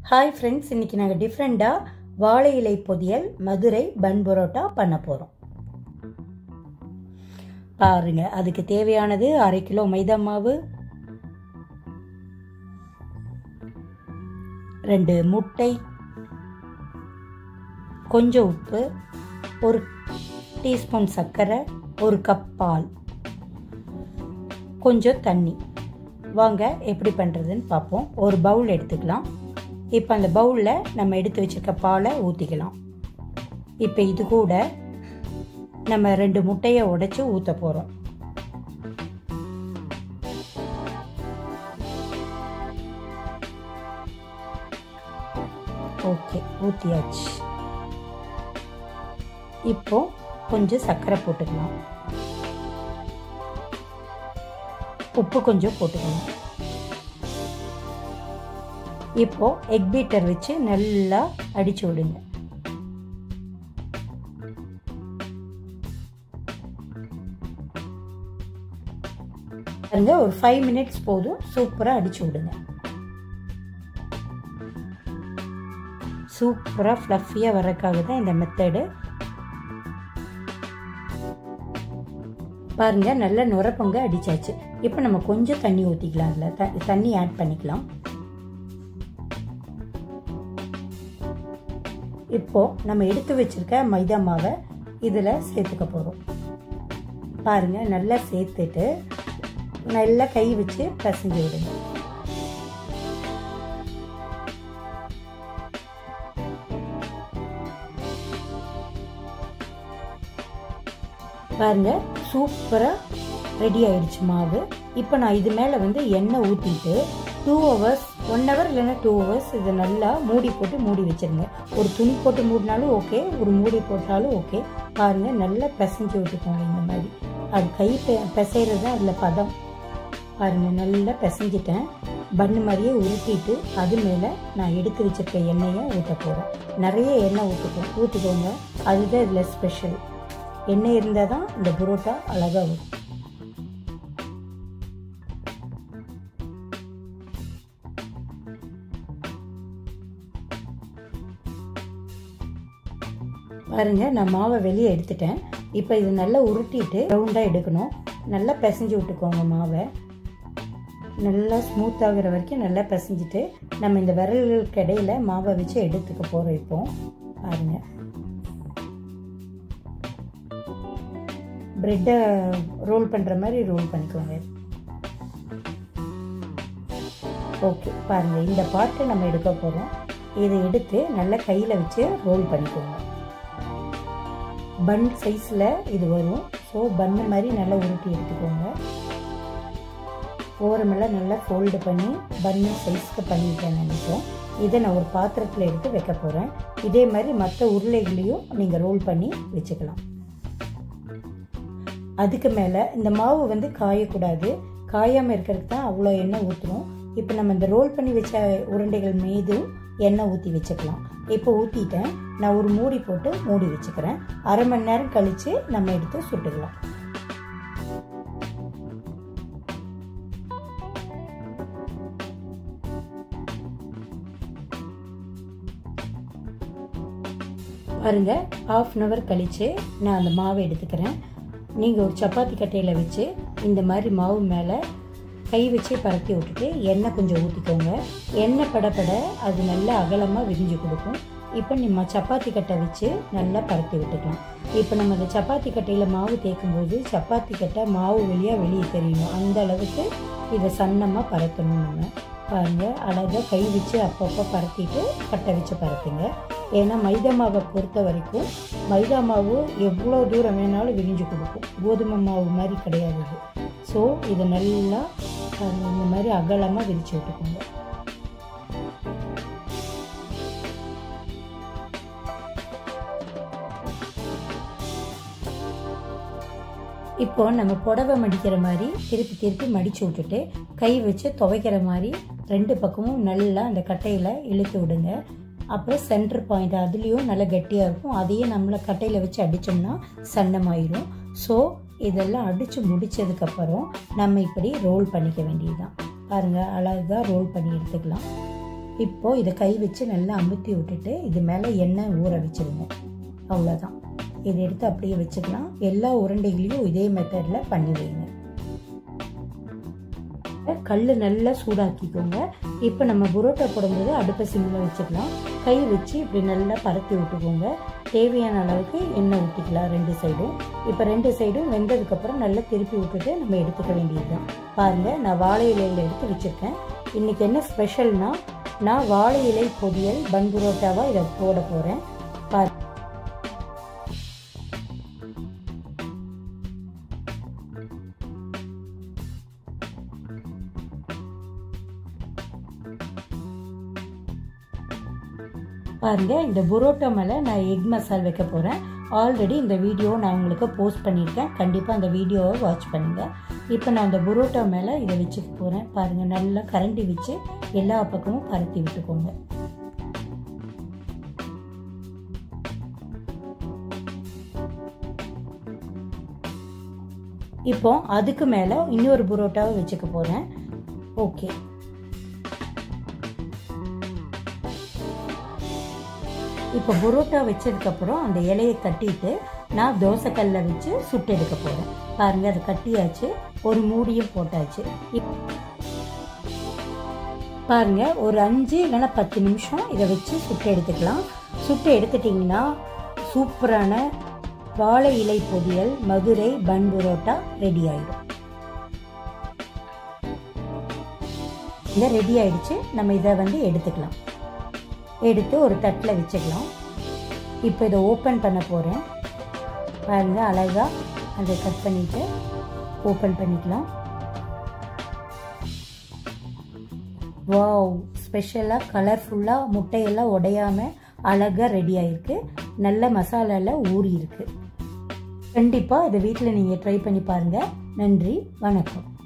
hi friends இன்றைக்கி நாங்கள் டிஃப்ரெண்ட்டாக வாழை இலை பொதியல் மதுரை பன் பரோட்டா பண்ண போகிறோம் பாருங்க அதுக்கு தேவையானது அரை கிலோ மைதா மாவு ரெண்டு முட்டை கொஞ்சம் உப்பு ஒரு டீஸ்பூன் சர்க்கரை ஒரு கப் பால் கொஞ்சம் தண்ணி வாங்க எப்படி பண்ணுறதுன்னு பார்ப்போம் ஒரு பவுல் எடுத்துக்கலாம் இப்போ அந்த பவுலில் நம்ம எடுத்து வச்சுருக்க பாலை ஊற்றிக்கலாம் இப்போ இது கூட நம்ம ரெண்டு முட்டையை உடைச்சி ஊற்ற போகிறோம் ஓகே ஊற்றியாச்சு இப்போ கொஞ்சம் சர்க்கரை போட்டுக்கலாம் உப்பு கொஞ்சம் போட்டுக்கணும் இப்போ எக் பீட்டர் வச்சு நல்லா அடிச்சு விடுங்க பாருங்க ஒரு ஃபைவ் மினிட்ஸ் போதும் சூப்பராக அடிச்சு விடுங்க சூப்பராக ஃப்ளஃபியாக வரக்காக தான் இந்த மெத்தடு பாருங்க நல்ல நுரப்பொங்க அடிச்சாச்சு இப்போ நம்ம கொஞ்சம் தண்ணி ஊற்றிக்கலாம் அதில் த தண்ணி ஆட் பண்ணிக்கலாம் இப்போ நம்ம எடுத்து வச்சிருக்க மைதா மாவை இதில் சேர்த்துக்க போகிறோம் பாருங்க நல்லா சேர்த்துட்டு நல்லா கை வச்சு பசஞ்சு விடுங்க பாருங்க சூப்பராக ரெடி ஆயிடுச்சு மாவு இப்போ நான் இது மேலே வந்து எண்ணெய் ஊற்றிட்டு டூ ஹவர்ஸ் ஒன் ஹவர் இல்லைன்னா டூ ஹவர்ஸ் இதை நல்லா மூடி போட்டு மூடி வச்சுருங்க ஒரு துணி போட்டு மூடினாலும் ஓகே ஒரு மூடி போட்டாலும் ஓகே பாருங்கள் நல்லா பிசைஞ்சு விட்டுக்கோங்க இந்த மாதிரி அது கை பிசைகிறது தான் அதில் பதம் பாருங்கள் நல்லா பிசைஞ்சிட்டேன் பண்ணு மாதிரியே உருட்டிட்டு அது மேலே நான் எடுத்து வச்சிருக்க எண்ணெயை ஊற்ற போகிறேன் நிறைய எண்ணெய் ஊற்றிக்கோ ஊற்றிக்கோங்க அதுதான் இதில் ஸ்பெஷல் எண்ணெய் இருந்தால் தான் இந்த புரோட்டா அழகாக வரும் பாருங்க நான் மாவை வெளியே எடுத்துட்டேன் இப்போ இது நல்லா உருட்டிட்டு ரவுண்டாக எடுக்கணும் நல்லா பிசைஞ்சு விட்டுக்கோங்க மாவை நல்லா ஸ்மூத் ஆகுற வரைக்கும் நல்லா பிசைஞ்சிட்டு நம்ம இந்த விரல்களுக்கு இடையில மாவை வச்சு எடுத்துக்க போகிறோம் இப்போ பாருங்க ப்ரெட்டை ரோல் பண்ணுற மாதிரி ரோல் பண்ணிக்கோங்க ஓகே பாருங்கள் இந்த பாட்டை நம்ம எடுக்க போகிறோம் இதை எடுத்து நல்லா கையில் வச்சு ரோல் பண்ணிக்கோங்க பன் சைஸில் இது வரும் ஸோ பன்னு மாதிரி நல்லா உருட்டி எடுத்துக்கோங்க ஓரமெல்லாம் நல்லா ஃபோல்டு பண்ணி பன்னு சைஸ்க்கு பண்ணிட்டேன் நினைப்போம் இதை நான் ஒரு பாத்திரத்தில் எடுத்து வைக்க போகிறேன் இதே மாதிரி மற்ற உருளைகளையும் நீங்கள் ரோல் பண்ணி வச்சுக்கலாம் அதுக்கு மேலே இந்த மாவு வந்து காயக்கூடாது காயாமல் இருக்கிறதுக்கு தான் அவ்வளோ எண்ணெய் ஊற்றணும் இப்போ நம்ம இந்த ரோல் பண்ணி வச்ச உருண்டைகள் மீதும் எண்ணெய் ஊற்றி வச்சுக்கலாம் இப்போ ஊற்றிட்டேன் நான் ஒரு மூடி போட்டு மூடி வச்சுக்கிறேன் அரை மணி நேரம் கழித்து நம்ம எடுத்து சுட்டுக்கலாம் பாருங்க ஆஃப் அன் ஹவர் கழித்து நான் அந்த மாவை எடுத்துக்கிறேன் நீங்கள் ஒரு சப்பாத்தி கட்டையில் வச்சு இந்த மாதிரி மாவு மேலே கை வச்சு பரத்தி விட்டுட்டு எண்ணெய் கொஞ்சம் ஊற்றிக்கோங்க எண்ணெய் படப்பட அது நல்லா அகலமாக விரிஞ்சு கொடுக்கும் இப்போ நம்ம சப்பாத்தி கட்டை வச்சு நல்லா பரத்தி விட்டுக்கலாம் இப்போ நம்ம அந்த சப்பாத்தி கட்டையில் மாவு தேய்க்கும்போது சப்பாத்தி கட்டை மாவு வழியாக வெளியே தெரியணும் அந்த அளவுக்கு இதை சன்னமாக பரத்தணும் நம்ம பாருங்கள் அழகாக கை வச்சு அப்பப்போ பரத்திட்டு கட்டை வச்சு பரத்துங்க ஏன்னா மைதா மாவை பொறுத்த வரைக்கும் மைதா மாவு எவ்வளோ தூரம் வேணாலும் விரிஞ்சு கொடுக்கும் கோதுமை மாவு மாதிரி கிடையாது இது ஸோ இதை நல்லா இந்த மாதிரி அகலமாக விரித்து விட்டுக்கோங்க இப்போ நம்ம புடவை மடிக்கிற மாதிரி திருப்பி திருப்பி மடித்து விட்டுட்டு கை வச்சு துவைக்கிற மாதிரி ரெண்டு பக்கமும் நல்லா அந்த கட்டையில் இழுத்து விடுங்க அப்புறம் சென்டர் பாயிண்ட் அதுலேயும் நல்லா கட்டியாக இருக்கும் அதையே நம்மளை கட்டையில் வச்சு அடித்தோம்னா சன்னமாயிரும் ஸோ இதெல்லாம் அடித்து முடித்ததுக்கப்புறம் நம்ம இப்படி ரோல் பண்ணிக்க வேண்டியதுதான் பாருங்கள் அழகாக ரோல் பண்ணி எடுத்துக்கலாம் இப்போ இதை கை வச்சு நல்லா அமுத்தி விட்டுட்டு இது மேலே எண்ணெய் ஊற வச்சிருங்க அவ்வளோதான் இதை எடுத்து அப்படியே வச்சுக்கலாம் எல்லா உருண்டைகளையும் இதே மெத்தடில் பண்ணி வைங்க கல் நல்லா சூடாக்கிக்கோங்க இப்போ நம்ம புரோட்டா போடும்போது அடுப்பை சிம்மில் வச்சுக்கலாம் கை வச்சு இப்படி நல்லா பரத்தி விட்டுக்கோங்க தேவையான அளவுக்கு எண்ணெய் ஊற்றிக்கலாம் ரெண்டு சைடும் இப்போ ரெண்டு சைடும் வெந்ததுக்கப்புறம் நல்லா திருப்பி விட்டுட்டு நம்ம எடுத்துக்க வேண்டியது தான் பாருங்கள் நான் வாழை இலையில் எடுத்து வச்சுருக்கேன் இன்றைக்கி என்ன ஸ்பெஷல்னா நான் வாழை இலை பொரியல் பன் புரோட்டாவாக இதை போட போகிறேன் பாரு பாருங்க இந்த புரோட்டா மேலே நான் எக் மசால் வைக்க போகிறேன் ஆல்ரெடி இந்த வீடியோ நான் உங்களுக்கு போஸ்ட் பண்ணியிருக்கேன் கண்டிப்பாக அந்த வீடியோவை வாட்ச் பண்ணுங்கள் இப்போ நான் அந்த புரோட்டா மேலே இதை வச்சுக்க போகிறேன் பாருங்கள் நல்லா கரண்டி வச்சு எல்லா பக்கமும் பரத்தி விட்டுக்கோங்க இப்போ அதுக்கு மேலே இன்னொரு புரோட்டாவை வச்சுக்க போகிறேன் ஓகே இப்போ புரோட்டா வச்சதுக்கப்புறம் அந்த இலையை கட்டிட்டு நான் தோசைக்கல்ல வச்சு சுட்டு எடுக்க போகிறேன் பாருங்கள் அது கட்டியாச்சு ஒரு மூடியும் போட்டாச்சு பாருங்க ஒரு அஞ்சு இல்லைன்னா பத்து நிமிஷம் இதை வச்சு சுட்டு எடுத்துக்கலாம் சுட்டு எடுத்துட்டிங்கன்னா சூப்பரான வாழை இலை பொரியல் மதுரை பன் புரோட்டா ரெடி ஆயிடும் இதை ரெடி ஆயிடுச்சு நம்ம இதை வந்து எடுத்துக்கலாம் எடுத்து ஒரு தட்டில் வச்சுக்கலாம் இப்போ இதை ஓப்பன் பண்ண போகிறேன் பாருங்கள் அழகாக அதை கட் பண்ணிவிட்டு ஓப்பன் பண்ணிக்கலாம் வாவ் ஸ்பெஷலாக கலர்ஃபுல்லாக முட்டையெல்லாம் உடையாமல் அழகாக ரெடி ஆகிருக்கு நல்ல மசாலாவில் ஊறி இருக்கு கண்டிப்பாக இதை வீட்டில் நீங்கள் ட்ரை பண்ணி பாருங்கள் நன்றி வணக்கம்